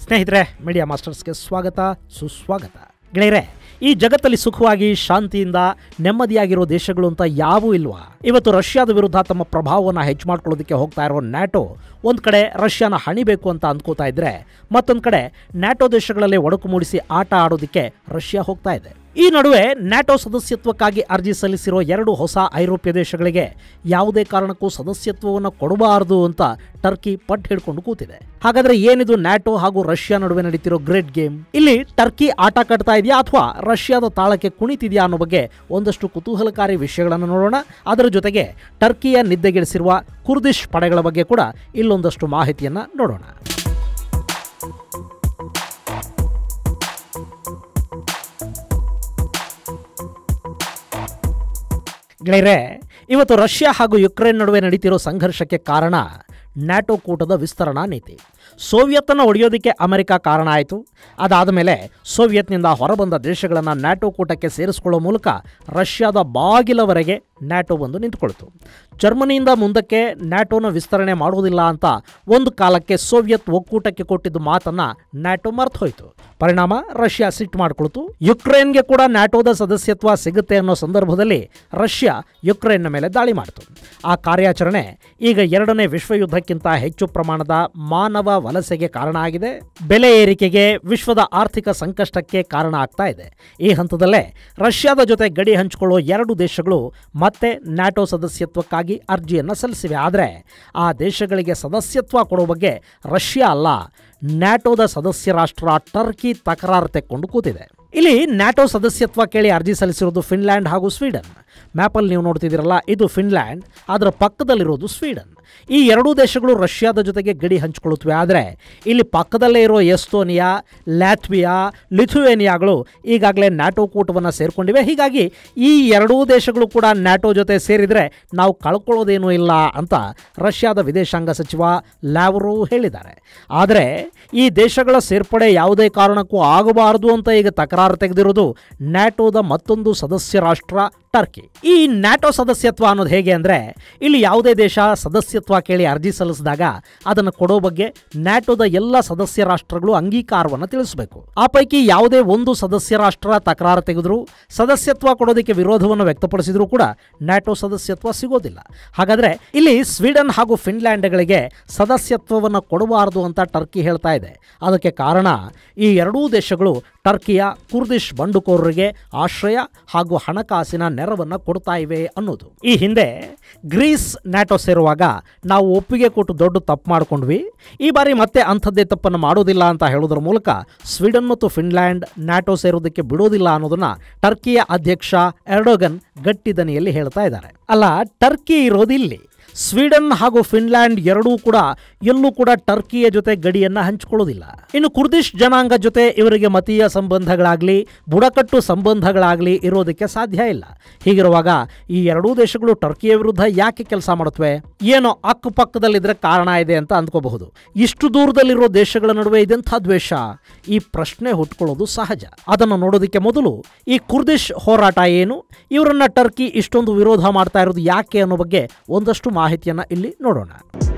ಸ್ನೇಹಿತರೆ ಮೀಡಿಯಾ ಮಾಸ್ಟರ್ಸ್ಗೆ ಸ್ವಾಗತ ಸುಸ್ವಾಗತ ಗೆಳೆಯರೆ ಈ ಜಗತ್ತಲ್ಲಿ ಸುಖವಾಗಿ ಶಾಂತಿಯಿಂದ ನೆಮ್ಮದಿಯಾಗಿರೋ ದೇಶಗಳು ಅಂತ ಯಾವೂ ಇಲ್ವಾ ಇವತ್ತು ರಷ್ಯಾದ ವಿರುದ್ಧ ತಮ್ಮ ಪ್ರಭಾವವನ್ನು ಹೆಚ್ಚು ಮಾಡ್ಕೊಳ್ಳೋದಕ್ಕೆ ಹೋಗ್ತಾ ಇರೋ ನ್ಯಾಟೋ ಒಂದು ಕಡೆ ರಷ್ಯಾನ ಹಣಿಬೇಕು ಅಂತ ಅಂದ್ಕೋತಾ ಇದ್ರೆ ಮತ್ತೊಂದು ಕಡೆ ನ್ಯಾಟೋ ದೇಶಗಳಲ್ಲಿ ಒಡಕು ಮೂಡಿಸಿ ಆಟ ಆಡೋದಕ್ಕೆ ರಷ್ಯಾ ಹೋಗ್ತಾ ಇದೆ ಈ ನಡುವೆ ನ್ಯಾಟೋ ಸದಸ್ಯತ್ವಕ್ಕಾಗಿ ಅರ್ಜಿ ಸಲ್ಲಿಸಿರೋ ಎರಡು ಹೊಸ ಐರೋಪ್ಯ ದೇಶಗಳಿಗೆ ಯಾವುದೇ ಕಾರಣಕ್ಕೂ ಸದಸ್ಯತ್ವವನ್ನು ಕೊಡಬಾರದು ಅಂತ ಟರ್ಕಿ ಪಟ್ಟು ಹಿಡ್ಕೊಂಡು ಕೂತಿದೆ ಹಾಗಾದ್ರೆ ಏನಿದು ನ್ಯಾಟೋ ಹಾಗೂ ರಷ್ಯಾ ನಡುವೆ ನಡೀತಿರೋ ಗ್ರೇಟ್ ಗೇಮ್ ಇಲ್ಲಿ ಟರ್ಕಿ ಆಟ ಕಟ್ತಾ ಇದೆಯಾ ಅಥವಾ ರಷ್ಯಾದ ತಾಳಕ್ಕೆ ಕುಣಿತಿದೆಯಾ ಅನ್ನೋ ಬಗ್ಗೆ ಒಂದಷ್ಟು ಕುತೂಹಲಕಾರಿ ವಿಷಯಗಳನ್ನು ನೋಡೋಣ ಅದರ ಜೊತೆಗೆ ಟರ್ಕಿಯ ನಿದ್ದೆಗೆಡಿಸಿರುವ ಕುರ್ದಿಶ್ ಪಡೆಗಳ ಬಗ್ಗೆ ಕೂಡ ಇಲ್ಲೊಂದಷ್ಟು ಮಾಹಿತಿಯನ್ನ ನೋಡೋಣ ಗೆಳೆಯರೆ ಇವತ್ತು ರಷ್ಯಾ ಹಾಗೂ ಯುಕ್ರೇನ್ ನಡುವೆ ನಡೀತಿರೋ ಸಂಘರ್ಷಕ್ಕೆ ಕಾರಣ ನ್ಯಾಟೋ ಕೂಟದ ವಿಸ್ತರಣಾ ನೀತಿ ಸೋವಿಯತ್ತನ್ನು ಒಡೆಯೋದಕ್ಕೆ ಅಮೆರಿಕ ಕಾರಣ ಆಯಿತು ಅದಾದ ಮೇಲೆ ಸೋವಿಯತ್ನಿಂದ ಹೊರಬಂದ ದೇಶಗಳನ್ನು ನ್ಯಾಟೋ ಕೂಟಕ್ಕೆ ಸೇರಿಸಿಕೊಳ್ಳೋ ಮೂಲಕ ರಷ್ಯಾದ ಬಾಗಿಲವರೆಗೆ ನ್ಯಾಟೋ ಬಂದು ನಿಂತುಕೊಳ್ತು ಜರ್ಮನಿಯಿಂದ ಮುಂದಕ್ಕೆ ನ್ಯಾಟೋನ ವಿಸ್ತರಣೆ ಮಾಡುವುದಿಲ್ಲ ಅಂತ ಒಂದು ಕಾಲಕ್ಕೆ ಸೋವಿಯತ್ ಒಕ್ಕೂಟಕ್ಕೆ ಕೊಟ್ಟಿದ್ದು ಮಾತನ್ನ ನ್ಯಾಟೋ ಮರ್ತು ಹೋಯಿತು ಪರಿಣಾಮ ರಷ್ಯಾ ಸಿಟ್ಟು ಮಾಡಿಕೊಳ್ತು ಯುಕ್ರೇನ್ಗೆ ಕೂಡ ನ್ಯಾಟೋದ ಸದಸ್ಯತ್ವ ಸಿಗುತ್ತೆ ಅನ್ನೋ ಸಂದರ್ಭದಲ್ಲಿ ರಷ್ಯಾ ಯುಕ್ರೇನ್ನ ಮೇಲೆ ದಾಳಿ ಮಾಡಿತು ಆ ಕಾರ್ಯಾಚರಣೆ ಈಗ ಎರಡನೇ ವಿಶ್ವಯುದ್ಧಕ್ಕಿಂತ ಹೆಚ್ಚು ಪ್ರಮಾಣದ ಮಾನವ ವಲಸೆಗೆ ಕಾರಣ ಆಗಿದೆ ಬೆಲೆ ಏರಿಕೆಗೆ ವಿಶ್ವದ ಆರ್ಥಿಕ ಸಂಕಷ್ಟಕ್ಕೆ ಕಾರಣ ಆಗ್ತಾ ಇದೆ ಈ ಹಂತದಲ್ಲೇ ರಷ್ಯಾದ ಜೊತೆ ಗಡಿ ಹಂಚಿಕೊಳ್ಳೋ ಎರಡು ದೇಶಗಳು ಮತ್ತೆ ನ್ಯಾಟೋ ಸದಸ್ಯತ್ವಕ್ಕಾಗಿ ಅರ್ಜಿಯನ್ನು ಸಲ್ಲಿಸಿವೆ ಆದರೆ ಆ ದೇಶಗಳಿಗೆ ಸದಸ್ಯತ್ವ ಕೊಡೋ ಬಗ್ಗೆ ರಷ್ಯಾ ಅಲ್ಲ ನ್ಯಾಟೋದ ಸದಸ್ಯ ರಾಷ್ಟ್ರ ಟರ್ಕಿ ತಕರಾರು ತೆಕ್ಕೊಂಡು ಕೂತಿದೆ ಇಲ್ಲಿ ನ್ಯಾಟೋ ಸದಸ್ಯತ್ವ ಕೇಳಿ ಅರ್ಜಿ ಸಲ್ಲಿಸಿರೋದು ಫಿನ್ಲ್ಯಾಂಡ್ ಹಾಗೂ ಸ್ವೀಡನ್ ಮ್ಯಾಪಲ್ಲಿ ನೀವು ನೋಡ್ತಿದ್ದೀರಲ್ಲ ಇದು ಫಿನ್ಲ್ಯಾಂಡ್ ಅದರ ಪಕ್ಕದಲ್ಲಿರೋದು ಸ್ವೀಡನ್ ಈ ಎರಡೂ ದೇಶಗಳು ರಷ್ಯಾದ ಜೊತೆಗೆ ಗಡಿ ಹಂಚಿಕೊಳ್ಳುತ್ತವೆ ಆದರೆ ಇಲ್ಲಿ ಪಕ್ಕದಲ್ಲೇ ಇರೋ ಎಸ್ತೋನಿಯಾ ಲ್ಯಾಟ್ವಿಯಾ ಲಿಥುವೇನಿಯಾಗಳು ಈಗಾಗಲೇ ನ್ಯಾಟೋ ಕೂಟವನ್ನು ಸೇರಿಕೊಂಡಿವೆ ಹೀಗಾಗಿ ಈ ಎರಡೂ ದೇಶಗಳು ಕೂಡ ನ್ಯಾಟೋ ಜೊತೆ ಸೇರಿದರೆ ನಾವು ಕಳ್ಕೊಳ್ಳೋದೇನೂ ಇಲ್ಲ ಅಂತ ರಷ್ಯಾದ ವಿದೇಶಾಂಗ ಸಚಿವ ಲ್ಯಾವ್ರೋ ಹೇಳಿದ್ದಾರೆ ಆದರೆ ಈ ದೇಶಗಳ ಸೇರ್ಪಡೆ ಯಾವುದೇ ಕಾರಣಕ್ಕೂ ಆಗಬಾರದು ಅಂತ ಈಗ ತಕರಾರು ತೆಗೆದಿರೋದು ನ್ಯಾಟೋದ ಮತ್ತೊಂದು ಸದಸ್ಯ ರಾಷ್ಟ್ರ ಟರ್ಕಿ ಈ ನ್ಯಾಟೋ ಸದಸ್ಯತ್ವ ಅನ್ನೋದು ಹೇಗೆ ಅಂದರೆ ಇಲ್ಲಿ ಯಾವುದೇ ದೇಶ ಸದಸ್ಯತ್ವ ಕೇಳಿ ಅರ್ಜಿ ಸಲ್ಲಿಸಿದಾಗ ಅದನ್ನು ಕೊಡೋ ಬಗ್ಗೆ ನ್ಯಾಟೋದ ಎಲ್ಲ ಸದಸ್ಯ ರಾಷ್ಟ್ರಗಳು ಅಂಗೀಕಾರವನ್ನು ತಿಳಿಸಬೇಕು ಆ ಪೈಕಿ ಯಾವುದೇ ಒಂದು ಸದಸ್ಯ ರಾಷ್ಟ್ರ ತಕರಾರು ತೆಗೆದ್ರು ಸದಸ್ಯತ್ವ ಕೊಡೋದಕ್ಕೆ ವಿರೋಧವನ್ನು ವ್ಯಕ್ತಪಡಿಸಿದ್ರು ಕೂಡ ನ್ಯಾಟೋ ಸದಸ್ಯತ್ವ ಸಿಗೋದಿಲ್ಲ ಹಾಗಾದರೆ ಇಲ್ಲಿ ಸ್ವೀಡನ್ ಹಾಗೂ ಫಿನ್ಲ್ಯಾಂಡ್ಗಳಿಗೆ ಸದಸ್ಯತ್ವವನ್ನು ಕೊಡಬಾರದು ಅಂತ ಟರ್ಕಿ ಹೇಳ್ತಾ ಇದೆ ಅದಕ್ಕೆ ಕಾರಣ ಈ ಎರಡೂ ದೇಶಗಳು ಟರ್ಕಿಯ ಕುರ್ದಿಶ್ ಬಂಡುಕೋರರಿಗೆ ಆಶ್ರಯ ಹಾಗೂ ಹಣಕಾಸಿನ ನೆರವನ್ನು ಕೊಡ್ತಾ ಇವೆ ಅನ್ನೋದು ಈ ಹಿಂದೆ ಗ್ರೀಸ್ ನ್ಯಾಟೋ ಸೇರುವಾಗ ನಾವು ಒಪ್ಪಿಗೆ ಕೊಟ್ಟು ದೊಡ್ಡ ತಪ್ಪು ಮಾಡ್ಕೊಂಡ್ವಿ ಈ ಬಾರಿ ಮತ್ತೆ ಅಂಥದ್ದೇ ತಪ್ಪನ್ನು ಮಾಡೋದಿಲ್ಲ ಅಂತ ಹೇಳೋದ್ರ ಮೂಲಕ ಸ್ವೀಡನ್ ಮತ್ತು ಫಿನ್ಲ್ಯಾಂಡ್ ನ್ಯಾಟೋ ಸೇರೋದಕ್ಕೆ ಬಿಡೋದಿಲ್ಲ ಅನ್ನೋದನ್ನ ಟರ್ಕಿಯ ಅಧ್ಯಕ್ಷ ಎರ್ಡೋಗನ್ ಗಟ್ಟಿ ದನಿಯಲ್ಲಿ ಹೇಳ್ತಾ ಇದ್ದಾರೆ ಅಲ್ಲ ಟರ್ಕಿ ಇರೋದಿಲ್ಲಿ ಸ್ವೀಡನ್ ಹಾಗೂ ಫಿನ್ಲ್ಯಾಂಡ್ ಎರಡೂ ಕೂಡ ಎಲ್ಲೂ ಕೂಡ ಟರ್ಕಿಯ ಜೊತೆ ಗಡಿಯನ್ನು ಹಂಚಿಕೊಳ್ಳೋದಿಲ್ಲ ಇನ್ನು ಕುರ್ದಿಶ್ ಜನಾಂಗ ಜೊತೆ ಇವರಿಗೆ ಮತೀಯ ಸಂಬಂಧಗಳಾಗಲಿ ಬುಡಕಟ್ಟು ಸಂಬಂಧಗಳಾಗಲಿ ಇರೋದಕ್ಕೆ ಸಾಧ್ಯ ಇಲ್ಲ ಹೀಗಿರುವಾಗ ಈ ಎರಡೂ ದೇಶಗಳು ಟರ್ಕಿಯ ವಿರುದ್ಧ ಯಾಕೆ ಕೆಲಸ ಮಾಡುತ್ತವೆ ಏನೋ ಅಕ್ಕಪಕ್ಕದಲ್ಲಿದ್ರೆ ಕಾರಣ ಇದೆ ಅಂತ ಅಂದ್ಕೋಬಹುದು ಇಷ್ಟು ದೂರದಲ್ಲಿರೋ ದೇಶಗಳ ನಡುವೆ ಇದೆಂಥ ದ್ವೇಷ ಈ ಪ್ರಶ್ನೆ ಹುಟ್ಕೊಳ್ಳೋದು ಸಹಜ ಅದನ್ನು ನೋಡೋದಕ್ಕೆ ಮೊದಲು ಈ ಕುರ್ದಿಶ್ ಹೋರಾಟ ಏನು ಇವರನ್ನ ಟರ್ಕಿ ಇಷ್ಟೊಂದು ವಿರೋಧ ಮಾಡ್ತಾ ಇರೋದು ಯಾಕೆ ಅನ್ನೋ ಬಗ್ಗೆ ಒಂದಷ್ಟು ಮಾಹಿತಿಯನ್ನ ಇಲ್ಲಿ ನೋಡೋಣ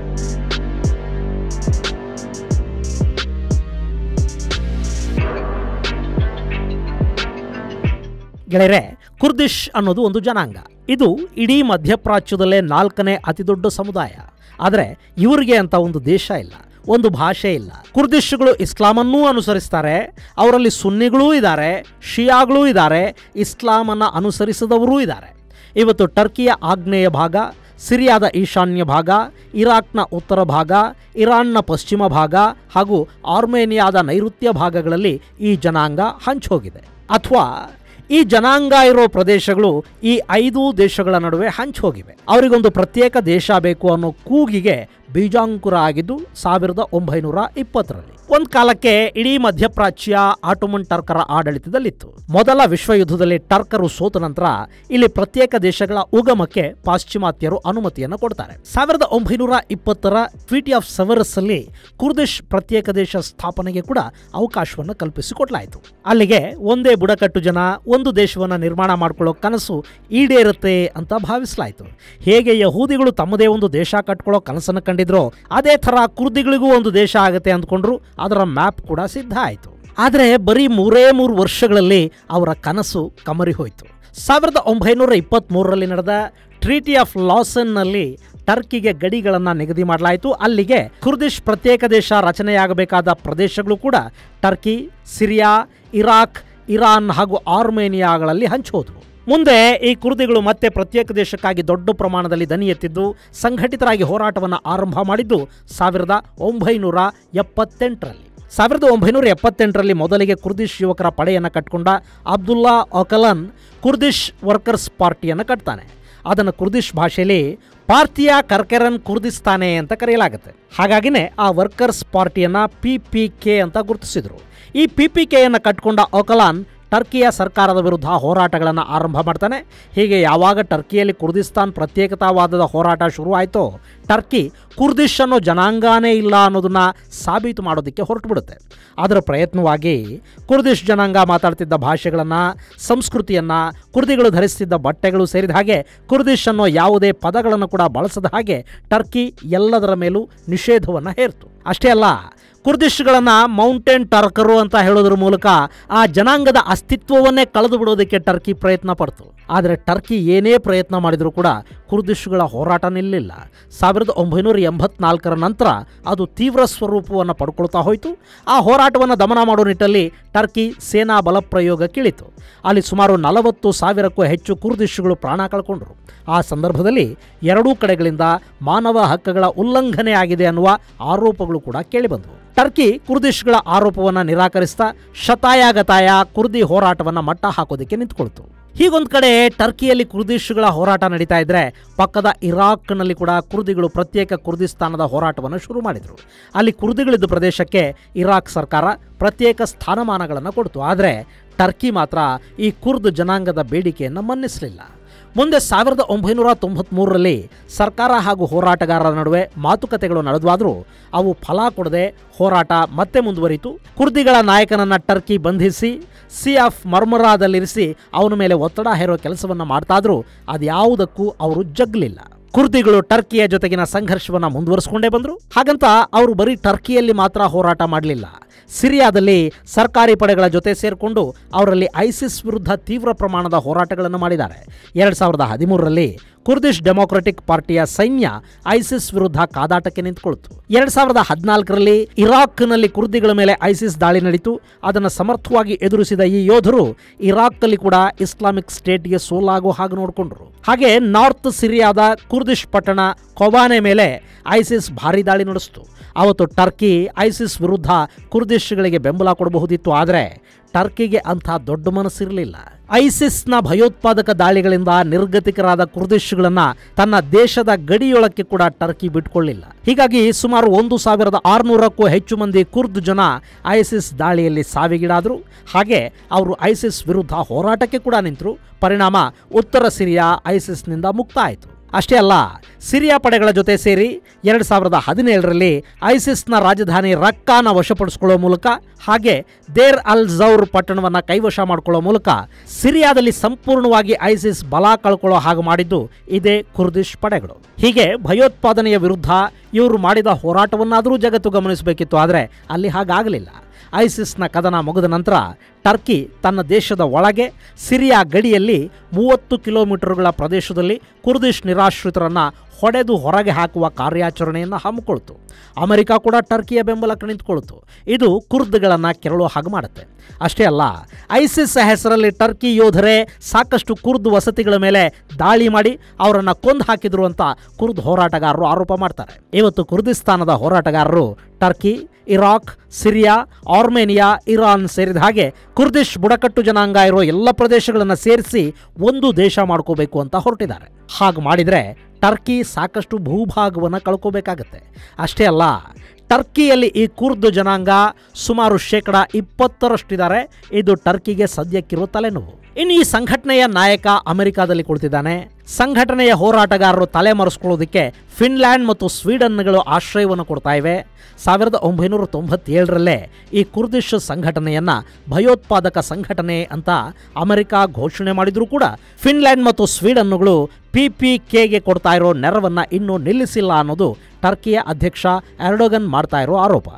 ಗೆಳೆಯರೆ ಕುರ್ದಿಶ್ ಅನ್ನೋದು ಒಂದು ಜನಾಂಗ ಇದು ಇಡೀ ಮಧ್ಯಪ್ರಾಚ್ಯದಲ್ಲೇ ನಾಲ್ಕನೇ ಅತಿದೊಡ್ಡ ಸಮುದಾಯ ಆದರೆ ಇವರಿಗೆ ಅಂತ ಒಂದು ದೇಶ ಇಲ್ಲ ಒಂದು ಭಾಷೆ ಇಲ್ಲ ಕುರ್ದಿಶ್ಗಳು ಇಸ್ಲಾಮನ್ನೂ ಅನುಸರಿಸ್ತಾರೆ ಅವರಲ್ಲಿ ಸುನ್ನಿಗಳೂ ಇದ್ದಾರೆ ಶಿಯಾಗಳೂ ಇದ್ದಾರೆ ಇಸ್ಲಾಮನ್ನು ಅನುಸರಿಸದವರೂ ಇದ್ದಾರೆ ಇವತ್ತು ಟರ್ಕಿಯ ಆಗ್ನೇಯ ಭಾಗ ಸಿರಿಯಾದ ಈಶಾನ್ಯ ಭಾಗ ಇರಾಕ್ನ ಉತ್ತರ ಭಾಗ ಇರಾನ್ನ ಪಶ್ಚಿಮ ಭಾಗ ಹಾಗೂ ಆರ್ಮೇನಿಯಾದ ನೈಋತ್ಯ ಭಾಗಗಳಲ್ಲಿ ಈ ಜನಾಂಗ ಹಂಚೋಗಿದೆ ಅಥವಾ ಈ ಜನಾಂಗ ಇರೋ ಪ್ರದೇಶಗಳು ಈ ಐದು ದೇಶಗಳ ನಡುವೆ ಹಂಚೋಗಿವೆ ಅವರಿಗೊಂದು ಪ್ರತ್ಯೇಕ ದೇಶ ಬೇಕು ಅನ್ನೋ ಕೂಗಿಗೆ ಬೀಜಾಂಕುರ ಆಗಿದ್ದು ಸಾವಿರದ ಒಂಬೈನೂರ ಇಪ್ಪತ್ತರಲ್ಲಿ ಒಂದು ಕಾಲಕ್ಕೆ ಇಡೀ ಮಧ್ಯಪ್ರಾಚ್ಯ ಆಟೋಮನ್ ಟರ್ಕರ ಆಡಳಿತದಲ್ಲಿತ್ತು ಮೊದಲ ವಿಶ್ವಯುದ್ಧದಲ್ಲಿ ಟರ್ಕರು ಸೋತ ನಂತರ ಇಲ್ಲಿ ಪ್ರತ್ಯೇಕ ದೇಶಗಳ ಉಗಮಕ್ಕೆ ಪಾಶ್ಚಿಮಾತ್ಯರು ಅನುಮತಿಯನ್ನು ಕೊಡ್ತಾರೆ ಸಾವಿರದ ಒಂಬೈನೂರ ಇಪ್ಪತ್ತರ ಟ್ವೀಟಿ ಆಫ್ ಸೆವರಸ್ ಅಲ್ಲಿ ಕುರ್ದಿಶ್ ಪ್ರತ್ಯೇಕ ದೇಶ ಸ್ಥಾಪನೆಗೆ ಕೂಡ ಅವಕಾಶವನ್ನು ಕಲ್ಪಿಸಿಕೊಡ್ಲಾಯಿತು ಅಲ್ಲಿಗೆ ಒಂದೇ ಬುಡಕಟ್ಟು ಜನ ಒಂದು ದೇಶವನ್ನು ನಿರ್ಮಾಣ ಮಾಡ್ಕೊಳ್ಳೋ ಕನಸು ಈಡೇರುತ್ತೆ ಅಂತ ಭಾವಿಸಲಾಯಿತು ಹೇಗೆ ಯಹೂದಿಗಳು ತಮ್ಮದೇ ಒಂದು ದೇಶ ಕಟ್ಕೊಳ್ಳೋ ಕನಸನ್ನು ಕಂಡಿದ್ರು ಮಾಡಿದ್ರೋ ಅದೇ ಥರ ಕುರ್ದಿಗಳಿಗೂ ಒಂದು ದೇಶ ಆಗುತ್ತೆ ಅಂದ್ಕೊಂಡ್ರು ಅದರ ಮ್ಯಾಪ್ ಕೂಡ ಸಿದ್ಧ ಆಯಿತು ಆದರೆ ಬರೀ ಮೂರೇ ಮೂರು ವರ್ಷಗಳಲ್ಲಿ ಅವರ ಕನಸು ಕಮರಿ ಹೋಯಿತು ಸಾವಿರದ ಒಂಬೈನೂರ ಇಪ್ಪತ್ತ್ಮೂರರಲ್ಲಿ ನಡೆದ ಟ್ರೀಟಿ ಆಫ್ ಲಾಸನ್ನಲ್ಲಿ ಟರ್ಕಿಗೆ ಗಡಿಗಳನ್ನು ನಿಗದಿ ಮಾಡಲಾಯಿತು ಅಲ್ಲಿಗೆ ಕುರ್ದಿಶ್ ಪ್ರತ್ಯೇಕ ದೇಶ ರಚನೆಯಾಗಬೇಕಾದ ಪ್ರದೇಶಗಳು ಕೂಡ ಟರ್ಕಿ ಸಿರಿಯಾ ಇರಾಕ್ ಇರಾನ್ ಹಾಗೂ ಆರ್ಮೇನಿಯಾಗಳಲ್ಲಿ ಹಂಚೋದು ಮುಂದೆ ಈ ಕುರ್ದಿಗಳು ಮತ್ತೆ ಪ್ರತ್ಯೇಕ ದೇಶಕ್ಕಾಗಿ ದೊಡ್ಡ ಪ್ರಮಾಣದಲ್ಲಿ ದನಿ ಎತ್ತಿದ್ದು ಸಂಘಟಿತರಾಗಿ ಹೋರಾಟವನ್ನು ಆರಂಭ ಮಾಡಿದ್ದು ಸಾವಿರದ ಒಂಬೈನೂರ ಎಪ್ಪತ್ತೆಂಟರಲ್ಲಿ ಸಾವಿರದ ಒಂಬೈನೂರ ಎಪ್ಪತ್ತೆಂಟರಲ್ಲಿ ಮೊದಲಿಗೆ ಕುರ್ದಿಶ್ ಯುವಕರ ಪಡೆಯನ್ನು ಕಟ್ಟಿಕೊಂಡ ಅಬ್ದುಲ್ಲಾ ಒಕಲನ್ ಕುರ್ದಿಶ್ ವರ್ಕರ್ಸ್ ಪಾರ್ಟಿಯನ್ನು ಕಟ್ತಾನೆ ಅದನ್ನು ಕುರ್ದಿಶ್ ಭಾಷೆಯಲ್ಲಿ ಪಾರ್ತಿಯ ಕರ್ಕೆರನ್ ಕುರ್ದಿಸ್ತಾನೆ ಅಂತ ಕರೆಯಲಾಗುತ್ತೆ ಹಾಗಾಗಿನೇ ಆ ವರ್ಕರ್ಸ್ ಪಾರ್ಟಿಯನ್ನು ಪಿ ಪಿ ಕೆ ಅಂತ ಗುರುತಿಸಿದರು ಈ ಪಿ ಪಿ ಕೆಯನ್ನು ಕಟ್ಕೊಂಡ ಒಕಲಾನ್ ಟರ್ಕಿಯ ಸರ್ಕಾರದ ವಿರುದ್ಧ ಹೋರಾಟಗಳನ್ನು ಆರಂಭ ಮಾಡ್ತಾನೆ ಹೀಗೆ ಯಾವಾಗ ಟರ್ಕಿಯಲ್ಲಿ ಕುರ್ದಿಸ್ತಾನ್ ಪ್ರತ್ಯೇಕತಾವಾದದ ಹೋರಾಟ ಶುರುವಾಯಿತೋ ಟರ್ಕಿ ಕುರ್ದಿಶ್ ಅನ್ನೋ ಜನಾಂಗನೇ ಇಲ್ಲ ಅನ್ನೋದನ್ನ ಸಾಬೀತು ಮಾಡೋದಕ್ಕೆ ಹೊರಟು ಬಿಡುತ್ತೆ ಅದರ ಪ್ರಯತ್ನವಾಗಿ ಕುರ್ದಿಶ್ ಜನಾಂಗ ಮಾತಾಡ್ತಿದ್ದ ಭಾಷೆಗಳನ್ನು ಸಂಸ್ಕೃತಿಯನ್ನು ಕುರ್ದಿಗಳು ಧರಿಸ್ತಿದ್ದ ಬಟ್ಟೆಗಳು ಸೇರಿದ ಹಾಗೆ ಕುರ್ದಿಶ್ ಅನ್ನೋ ಯಾವುದೇ ಪದಗಳನ್ನು ಕೂಡ ಬಳಸದ ಹಾಗೆ ಟರ್ಕಿ ಎಲ್ಲದರ ಮೇಲೂ ನಿಷೇಧವನ್ನು ಹೇರ್ತು ಅಷ್ಟೇ ಅಲ್ಲ ಕುರ್ದಿಶ್ಗಳನ್ನು ಮೌಂಟೇನ್ ಟರ್ಕರು ಅಂತ ಹೇಳೋದ್ರ ಮೂಲಕ ಆ ಜನಾಂಗದ ಅಸ್ತಿತ್ವವನ್ನೇ ಕಳೆದು ಬಿಡೋದಕ್ಕೆ ಟರ್ಕಿ ಪ್ರಯತ್ನ ಪಡ್ತು ಆದರೆ ಟರ್ಕಿ ಏನೇ ಪ್ರಯತ್ನ ಮಾಡಿದರೂ ಕೂಡ ಕುರ್ದಿಶ್ಗಳ ಹೋರಾಟ ನಿಲ್ಲಿಲ್ಲ ಸಾವಿರದ ಒಂಬೈನೂರ ಎಂಬತ್ನಾಲ್ಕರ ನಂತರ ಅದು ತೀವ್ರ ಸ್ವರೂಪವನ್ನು ಪಡ್ಕೊಳ್ತಾ ಹೋಯಿತು ಆ ಹೋರಾಟವನ್ನು ದಮನ ಮಾಡೋ ನಿಟ್ಟಲ್ಲಿ ಟರ್ಕಿ ಸೇನಾ ಬಲಪ್ರಯೋಗಕ್ಕಿಳಿತು ಅಲ್ಲಿ ಸುಮಾರು ನಲವತ್ತು ಸಾವಿರಕ್ಕೂ ಹೆಚ್ಚು ಕುರ್ದಿಶ್ಗಳು ಪ್ರಾಣ ಕಳ್ಕೊಂಡ್ರು ಆ ಸಂದರ್ಭದಲ್ಲಿ ಎರಡೂ ಕಡೆಗಳಿಂದ ಮಾನವ ಹಕ್ಕುಗಳ ಉಲ್ಲಂಘನೆ ಆಗಿದೆ ಅನ್ನುವ ಆರೋಪಗಳು ಕೂಡ ಕೇಳಿಬಂದವು ಟರ್ಕಿ ಕುರ್ದಿಶ್ಗಳ ಆರೋಪವನ್ನು ನಿರಾಕರಿಸ್ತಾ ಶತಾಯಗತಾಯ ಕುರ್ದಿ ಹೋರಾಟವನ್ನು ಮಟ್ಟ ಹಾಕೋದಕ್ಕೆ ನಿಂತ್ಕೊಳ್ತು ಹೀಗೊಂದು ಕಡೆ ಟರ್ಕಿಯಲ್ಲಿ ಕುರ್ದಿಶ್ಗಳ ಹೋರಾಟ ನಡೀತಾ ಇದ್ರೆ ಪಕ್ಕದ ಇರಾಕ್ನಲ್ಲಿ ಕೂಡ ಕುರ್ದಿಗಳು ಪ್ರತ್ಯೇಕ ಕುರ್ದಿಸ್ತಾನದ ಹೋರಾಟವನ್ನು ಶುರು ಮಾಡಿದರು ಅಲ್ಲಿ ಕುರ್ದಿಗಳಿದ್ದ ಪ್ರದೇಶಕ್ಕೆ ಇರಾಕ್ ಸರ್ಕಾರ ಪ್ರತ್ಯೇಕ ಸ್ಥಾನಮಾನಗಳನ್ನು ಕೊಡ್ತು ಆದರೆ ಟರ್ಕಿ ಮಾತ್ರ ಈ ಕುರ್ದ್ ಜನಾಂಗದ ಬೇಡಿಕೆಯನ್ನು ಮನ್ನಿಸಲಿಲ್ಲ ಮುಂದೆ ಸಾವಿರದ ಒಂಬೈನೂರ ತೊಂಬತ್ಮೂರರಲ್ಲಿ ಸರ್ಕಾರ ಹಾಗೂ ಹೋರಾಟಗಾರರ ನಡುವೆ ಮಾತುಕತೆಗಳು ನಡೆದವಾದರೂ ಅವು ಫಲ ಕೊಡದೆ ಹೋರಾಟ ಮತ್ತೆ ಮುಂದುವರಿತು ಕುರ್ದಿಗಳ ನಾಯಕನನ್ನ ಟರ್ಕಿ ಬಂಧಿಸಿ ಸಿ ಆಫ್ ಮರ್ಮರಾದಲ್ಲಿರಿಸಿ ಅವನ ಮೇಲೆ ಒತ್ತಡ ಹೇರೋ ಕೆಲಸವನ್ನು ಮಾಡ್ತಾದರೂ ಅದ್ಯಾವುದಕ್ಕೂ ಅವರು ಜಗ್ಲಿಲ್ಲ ಕುರ್ದಿಗಳು ಟರ್ಕಿಯ ಜೊತೆಗಿನ ಸಂಘರ್ಷವನ್ನು ಮುಂದುವರಿಸಿಕೊಂಡೇ ಬಂದರು ಹಾಗಂತ ಅವರು ಬರೀ ಟರ್ಕಿಯಲ್ಲಿ ಮಾತ್ರ ಹೋರಾಟ ಮಾಡಲಿಲ್ಲ ಸಿರಿಯಾದಲ್ಲಿ ಸರ್ಕಾರಿ ಪಡೆಗಳ ಜೊತೆ ಸೇರಿಕೊಂಡು ಅವರಲ್ಲಿ ಐಸಿಸ್ ವಿರುದ್ಧ ತೀವ್ರ ಪ್ರಮಾಣದ ಹೋರಾಟಗಳನ್ನು ಮಾಡಿದ್ದಾರೆ ಎರಡು ಸಾವಿರದ ಹದಿಮೂರರಲ್ಲಿ ಕುರ್ದಿಶ್ ಡೆಮೊಕ್ರೆಟಿಕ್ ಪಾರ್ಟಿಯ ಸೈನ್ಯ ಐಸಿಸ್ ವಿರುದ್ಧ ಕಾದಾಟಕ್ಕೆ ನಿಂತುಕೊಳ್ತು ಎರಡು ಸಾವಿರದ ಹದಿನಾಲ್ಕರಲ್ಲಿ ಇರಾಕ್ನಲ್ಲಿ ಕುರ್ದಿಗಳ ಮೇಲೆ ಐಸಿಸ್ ದಾಳಿ ನಡೀತು ಅದನ್ನು ಸಮರ್ಥವಾಗಿ ಎದುರಿಸಿದ ಈ ಯೋಧರು ಇರಾಕ್ನಲ್ಲಿ ಕೂಡ ಇಸ್ಲಾಮಿಕ್ ಸ್ಟೇಟ್ಗೆ ಸೋಲಾಗೋ ಹಾಗೆ ನೋಡಿಕೊಂಡ್ರು ಹಾಗೆ ನಾರ್ತ್ ಸಿರಿಯಾದ ಕುರ್ದಿಶ್ ಪಟ್ಟಣ ಕೊಬಾನೆ ಮೇಲೆ ಐಸಿಸ್ ಭಾರಿ ದಾಳಿ ನಡೆಸಿತು ಅವತ್ತು ಟರ್ಕಿ ಐಸಿಸ್ ವಿರುದ್ಧ ಕುರ್ದಿಶ್ಗಳಿಗೆ ಬೆಂಬಲ ಕೊಡಬಹುದಿತ್ತು ಆದರೆ ಟರ್ಕಿಗೆ ಅಂಥ ದೊಡ್ಡ ಮನಸ್ಸಿರಲಿಲ್ಲ ಐಸಿಸ್ನ ಭಯೋತ್ಪಾದಕ ದಾಳಿಗಳಿಂದ ನಿರ್ಗತಿಕರಾದ ಕುರ್ದಿಶ್ಗಳನ್ನು ತನ್ನ ದೇಶದ ಗಡಿಯೊಳಕ್ಕೆ ಕೂಡ ಟರ್ಕಿ ಬಿಟ್ಕೊಳ್ಳಿಲ್ಲ ಹೀಗಾಗಿ ಸುಮಾರು ಒಂದು ಸಾವಿರದ ಆರುನೂರಕ್ಕೂ ಹೆಚ್ಚು ಮಂದಿ ಕುರ್ದ್ ಜನ ಐಸಿಸ್ ದಾಳಿಯಲ್ಲಿ ಸಾವಿಗೀಡಾದರು ಹಾಗೆ ಅವರು ಐಸಿಸ್ ವಿರುದ್ಧ ಹೋರಾಟಕ್ಕೆ ಕೂಡ ನಿಂತರು ಪರಿಣಾಮ ಉತ್ತರ ಸಿರಿಯಾ ಐಸಿಸ್ನಿಂದ ಮುಕ್ತ ಆಯಿತು ಅಷ್ಟೇ ಅಲ್ಲ ಸಿರಿಯಾ ಪಡೆಗಳ ಜೊತೆ ಸೇರಿ ಎರಡು ಸಾವಿರದ ಹದಿನೇಳರಲ್ಲಿ ಐಸಿಸ್ನ ರಾಜಧಾನಿ ರಕ್ಕಾನ ವಶಪಡಿಸಿಕೊಳ್ಳೋ ಮೂಲಕ ಹಾಗೆ ದೇರ್ ಅಲ್ ಜೌರ್ ಪಟ್ಟಣವನ್ನು ಕೈವಶ ಮಾಡಿಕೊಳ್ಳೋ ಮೂಲಕ ಸಿರಿಯಾದಲ್ಲಿ ಸಂಪೂರ್ಣವಾಗಿ ಐಸಿಸ್ ಬಲ ಕಳ್ಕೊಳ್ಳೋ ಹಾಗೆ ಮಾಡಿದ್ದು ಇದೇ ಕುರ್ದಿಶ್ ಪಡೆಗಳು ಹೀಗೆ ಭಯೋತ್ಪಾದನೆಯ ವಿರುದ್ಧ ಇವರು ಮಾಡಿದ ಹೋರಾಟವನ್ನಾದರೂ ಜಗತ್ತು ಗಮನಿಸಬೇಕಿತ್ತು ಆದರೆ ಅಲ್ಲಿ ಹಾಗಾಗಲಿಲ್ಲ ಐಸಿಸ್ನ ಕದನ ಮುಗಿದ ನಂತರ ಟರ್ಕಿ ತನ್ನ ದೇಶದ ಒಳಗೆ ಸಿರಿಯಾ ಗಡಿಯಲ್ಲಿ ಮೂವತ್ತು ಕಿಲೋಮೀಟರ್ಗಳ ಪ್ರದೇಶದಲ್ಲಿ ಕುರ್ದಿಶ್ ನಿರಾಶ್ರಿತರನ್ನು ಹೊಡೆದು ಹೊರಗೆ ಹಾಕುವ ಕಾರ್ಯಾಚರಣೆಯನ್ನು ಹಮ್ಮಿಕೊಳ್ತು ಅಮೆರಿಕ ಕೂಡ ಟರ್ಕಿಯ ಬೆಂಬಲಕ್ಕೆ ನಿಂತ್ಕೊಳ್ತು ಇದು ಕುರ್ದ್ಗಳನ್ನು ಕೆರಳುವ ಹಾಗೆ ಮಾಡುತ್ತೆ ಅಷ್ಟೇ ಅಲ್ಲ ಐಸಿಸ್ ಹೆಸರಲ್ಲಿ ಟರ್ಕಿ ಯೋಧರೇ ಸಾಕಷ್ಟು ಕುರ್ದ್ ವಸತಿಗಳ ಮೇಲೆ ದಾಳಿ ಮಾಡಿ ಅವರನ್ನು ಕೊಂದು ಹಾಕಿದ್ರು ಅಂತ ಕುರ್ದ್ ಹೋರಾಟಗಾರರು ಆರೋಪ ಮಾಡ್ತಾರೆ ಇವತ್ತು ಕುರ್ದಿಸ್ತಾನದ ಹೋರಾಟಗಾರರು Turkey Iraq Syria Armenia Iran ಸೇರಿದ ಹಾಗೆ ಕುರ್ದಿಶ್ ಬುಡಕಟ್ಟು ಜನಾಂಗ ಇರೋ ಎಲ್ಲ ಪ್ರದೇಶಗಳನ್ನು ಸೇರಿಸಿ ಒಂದು ದೇಶ ಮಾಡ್ಕೋಬೇಕು ಅಂತ ಹೊರಟಿದ್ದಾರೆ ಹಾಗೆ ಮಾಡಿದರೆ ಟರ್ಕಿ ಸಾಕಷ್ಟು ಭೂಭಾಗವನ್ನು ಕಳ್ಕೋಬೇಕಾಗತ್ತೆ ಅಷ್ಟೇ ಅಲ್ಲ ಟರ್ಕಿಯಲ್ಲಿ ಈ ಕುರ್ದು ಜನಾಂಗ ಸುಮಾರು ಶೇಕಡ ಇಪ್ಪತ್ತರಷ್ಟಿದ್ದಾರೆ ಇದು ಟರ್ಕಿಗೆ ಸದ್ಯಕ್ಕಿರೋ ತಲೆನೋವು ಇನ್ನು ಈ ಸಂಘಟನೆಯ ನಾಯಕ ಅಮೆರಿಕಾದಲ್ಲಿ ಕುಳಿತಿದ್ದಾನೆ ಸಂಘಟನೆಯ ಹೋರಾಟಗಾರರು ತಲೆಮರೆಸ್ಕೊಳ್ಳೋದಕ್ಕೆ ಫಿನ್ಲ್ಯಾಂಡ್ ಮತ್ತು ಸ್ವೀಡನ್ಗಳು ಆಶ್ರಯವನ್ನು ಕೊಡ್ತಾ ಇವೆ ಸಾವಿರದ ಒಂಬೈನೂರ ತೊಂಬತ್ತೇಳರಲ್ಲೇ ಈ ಕುರ್ದಿಶ್ ಸಂಘಟನೆಯನ್ನ ಭಯೋತ್ಪಾದಕ ಸಂಘಟನೆ ಅಂತ ಅಮೆರಿಕ ಘೋಷಣೆ ಮಾಡಿದರೂ ಕೂಡ ಫಿನ್ಲ್ಯಾಂಡ್ ಮತ್ತು ಸ್ವೀಡನ್ಗಳು ಪಿ ಪಿ ಕೆಗೆ ಕೊಡ್ತಾ ಇರೋ ನೆರವನ್ನ ಇನ್ನೂ ನಿಲ್ಲಿಸಿಲ್ಲ ಅನ್ನೋದು ಟರ್ಕಿಯ ಅಧ್ಯಕ್ಷ ಎರ್ಡೋಗನ್ ಮಾಡ್ತಾ ಇರೋ ಆರೋಪ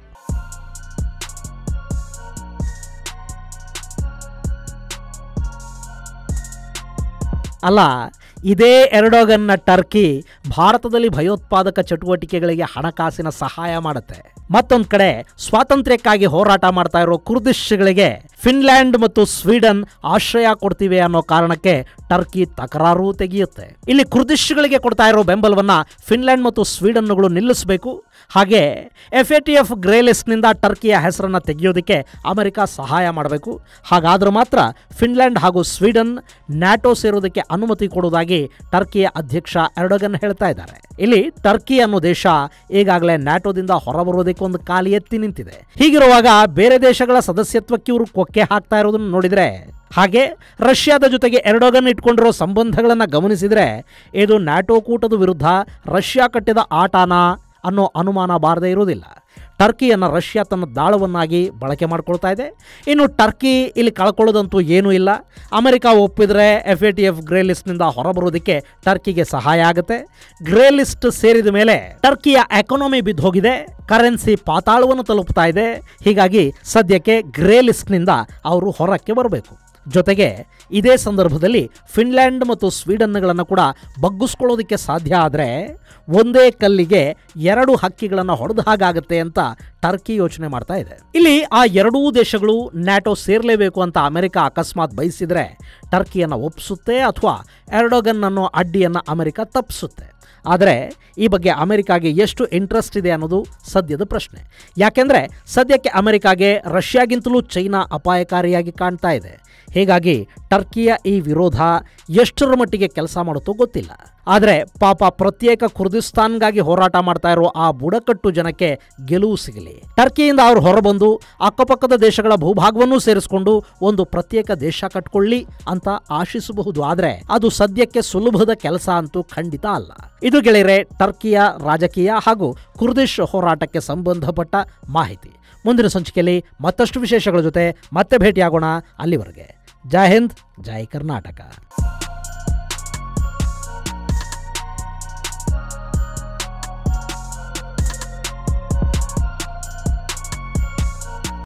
ಅಲ್ಲ ಇದೇ ಎರ್ಡೋಗನ್ನ ಟರ್ಕಿ ಭಾರತದಲ್ಲಿ ಭಯೋತ್ಪಾದಕ ಚಟುವಟಿಕೆಗಳಿಗೆ ಹಣಕಾಸಿನ ಸಹಾಯ ಮಾಡುತ್ತೆ ಮತ್ತೊಂದು ಕಡೆ ಸ್ವಾತಂತ್ರ್ಯಕ್ಕಾಗಿ ಹೋರಾಟ ಮಾಡ್ತಾ ಇರೋ ಕುರ್ದಿಶ್ಗಳಿಗೆ ಫಿನ್ಲ್ಯಾಂಡ್ ಮತ್ತು ಸ್ವೀಡನ್ ಆಶ್ರಯ ಕೊಡ್ತಿವೆ ಅನ್ನೋ ಕಾರಣಕ್ಕೆ ಟರ್ಕಿ ತಕರಾರು ತೆಗೆಯುತ್ತೆ ಇಲ್ಲಿ ಕುರ್ದಿಶ್ಗಳಿಗೆ ಕೊಡ್ತಾ ಇರೋ ಬೆಂಬಲವನ್ನ ಫಿನ್ಲ್ಯಾಂಡ್ ಮತ್ತು ಸ್ವೀಡನ್ಗಳು ನಿಲ್ಲಿಸಬೇಕು ಹಾಗೆ F A T F grey ಲಿಸ್ಟ್ನಿಂದ ಟರ್ಕಿಯ ಹೆಸರನ್ನು ತೆಗೆಯೋದಕ್ಕೆ ಅಮೆರಿಕ ಸಹಾಯ ಮಾಡಬೇಕು ಹಾಗಾದ್ರೆ ಮಾತ್ರ ಫಿನ್ಲ್ಯಾಂಡ್ ಹಾಗೂ ಸ್ವೀಡನ್ ನ್ಯಾಟೋ ಸೇರೋದಕ್ಕೆ ಅನುಮತಿ ಕೊಡುವುದಾಗಿ ಟರ್ಕಿಯ ಅಧ್ಯಕ್ಷ ಎರ್ಡೋಗನ್ ಹೇಳ್ತಾ ಇದ್ದಾರೆ ಇಲ್ಲಿ ಟರ್ಕಿ ಅನ್ನೋ ದೇಶ ಈಗಾಗಲೇ ನ್ಯಾಟೋದಿಂದ ಹೊರಬರೋದಕ್ಕೆ ಒಂದು ಕಾಲಿ ಎತ್ತಿ ನಿಂತಿದೆ ಹೀಗಿರುವಾಗ ಬೇರೆ ದೇಶಗಳ ಸದಸ್ಯತ್ವಕ್ಕೆ ಇವರು ಕೊಕ್ಕೆ ಹಾಕ್ತಾ ಇರೋದನ್ನು ನೋಡಿದ್ರೆ ಹಾಗೆ ರಷ್ಯಾದ ಜೊತೆಗೆ ಎರ್ಡೋಗನ್ ಇಟ್ಕೊಂಡಿರೋ ಸಂಬಂಧಗಳನ್ನು ಗಮನಿಸಿದರೆ ಇದು ನ್ಯಾಟೋ ಕೂಟದ ವಿರುದ್ಧ ರಷ್ಯಾ ಕಟ್ಟಿದ ಆಟನಾ ಅನ್ನೋ ಅನುಮಾನ ಬಾರದೇ ಇರೋದಿಲ್ಲ ಟರ್ಕಿಯನ್ನು ರಷ್ಯಾ ತನ್ನ ದಾಳವನ್ನಾಗಿ ಬಳಕೆ ಮಾಡ್ಕೊಳ್ತಾ ಇದೆ ಇನ್ನು ಟರ್ಕಿ ಇಲ್ಲಿ ಕಳ್ಕೊಳ್ಳೋದಂತೂ ಏನೂ ಇಲ್ಲ ಅಮೆರಿಕ ಒಪ್ಪಿದರೆ F A T F grey ಲಿಸ್ಟ್ನಿಂದ ಹೊರಬರೋದಕ್ಕೆ ಟರ್ಕಿಗೆ ಸಹಾಯ ಆಗುತ್ತೆ ಗ್ರೇ ಲಿಸ್ಟ್ ಸೇರಿದ ಮೇಲೆ ಟರ್ಕಿಯ ಎಕಾನಮಿ ಬಿದ್ದು ಹೋಗಿದೆ ಕರೆನ್ಸಿ ಪಾತಾಳವನ್ನು ತಲುಪ್ತಾ ಇದೆ ಹೀಗಾಗಿ ಸದ್ಯಕ್ಕೆ ಗ್ರೇ ಲಿಸ್ಟ್ನಿಂದ ಅವರು ಹೊರಕ್ಕೆ ಬರಬೇಕು ಜೊತೆಗೆ ಇದೇ ಸಂದರ್ಭದಲ್ಲಿ ಫಿನ್ಲ್ಯಾಂಡ್ ಮತ್ತು ಸ್ವೀಡನ್ಗಳನ್ನು ಕೂಡ ಬಗ್ಗಿಸ್ಕೊಳ್ಳೋದಕ್ಕೆ ಸಾಧ್ಯ ಆದರೆ ಒಂದೇ ಕಲ್ಲಿಗೆ ಎರಡು ಹಕ್ಕಿಗಳನ್ನು ಹೊಡೆದ ಹಾಗಾಗತ್ತೆ ಅಂತ ಟರ್ಕಿ ಯೋಚನೆ ಮಾಡ್ತಾ ಇದೆ ಇಲ್ಲಿ ಆ ಎರಡೂ ದೇಶಗಳು ನ್ಯಾಟೋ ಸೇರಲೇಬೇಕು ಅಂತ ಅಮೆರಿಕ ಅಕಸ್ಮಾತ್ ಬಯಸಿದ್ರೆ ಟರ್ಕಿಯನ್ನು ಒಪ್ಪಿಸುತ್ತೆ ಅಥವಾ ಎರ್ಡೋಗನ್ ಅನ್ನೋ ಅಡ್ಡಿಯನ್ನು ಅಮೆರಿಕ ತಪ್ಪಿಸುತ್ತೆ ಆದರೆ ಈ ಬಗ್ಗೆ ಅಮೆರಿಕಾಗೆ ಎಷ್ಟು ಇಂಟ್ರೆಸ್ಟ್ ಇದೆ ಅನ್ನೋದು ಸದ್ಯದ ಪ್ರಶ್ನೆ ಯಾಕೆಂದರೆ ಸದ್ಯಕ್ಕೆ ಅಮೆರಿಕಾಗೆ ರಷ್ಯಾಗಿಂತಲೂ ಚೈನಾ ಅಪಾಯಕಾರಿಯಾಗಿ ಕಾಣ್ತಾ ಇದೆ ಹೀಗಾಗಿ ಟರ್ಕಿಯ ಈ ವಿರೋಧ ಎಷ್ಟರ ಮಟ್ಟಿಗೆ ಕೆಲಸ ಮಾಡುತ್ತೋ ಗೊತ್ತಿಲ್ಲ ಆದರೆ ಪಾಪ ಪ್ರತ್ಯೇಕ ಕುರ್ದಿಸ್ತಾನ್ಗಾಗಿ ಹೋರಾಟ ಮಾಡ್ತಾ ಇರೋ ಆ ಬುಡಕಟ್ಟು ಜನಕ್ಕೆ ಗೆಲುವು ಸಿಗಲಿ ಟರ್ಕಿಯಿಂದ ಅವರು ಹೊರಬಂದು ಅಕ್ಕಪಕ್ಕದ ದೇಶಗಳ ಭೂಭಾಗವನ್ನೂ ಸೇರಿಸಿಕೊಂಡು ಒಂದು ಪ್ರತ್ಯೇಕ ದೇಶ ಕಟ್ಕೊಳ್ಳಿ ಅಂತ ಆಶಿಸಬಹುದು ಆದರೆ ಅದು ಸದ್ಯಕ್ಕೆ ಸುಲಭದ ಕೆಲಸ ಅಂತೂ ಖಂಡಿತ ಅಲ್ಲ ಇದು ಗೆಳೆಯರೆ ಟರ್ಕಿಯ ರಾಜಕೀಯ ಹಾಗೂ ಕುರ್ದಿಶ್ ಹೋರಾಟಕ್ಕೆ ಸಂಬಂಧಪಟ್ಟ ಮಾಹಿತಿ ಮುಂದಿನ ಸಂಚಿಕೆಯಲ್ಲಿ ಮತ್ತಷ್ಟು ವಿಶೇಷಗಳ ಜೊತೆ ಮತ್ತೆ ಭೇಟಿಯಾಗೋಣ ಅಲ್ಲಿವರೆಗೆ ಜೈ ಹಿಂದ್ ಜೈ ಕರ್ನಾಟಕ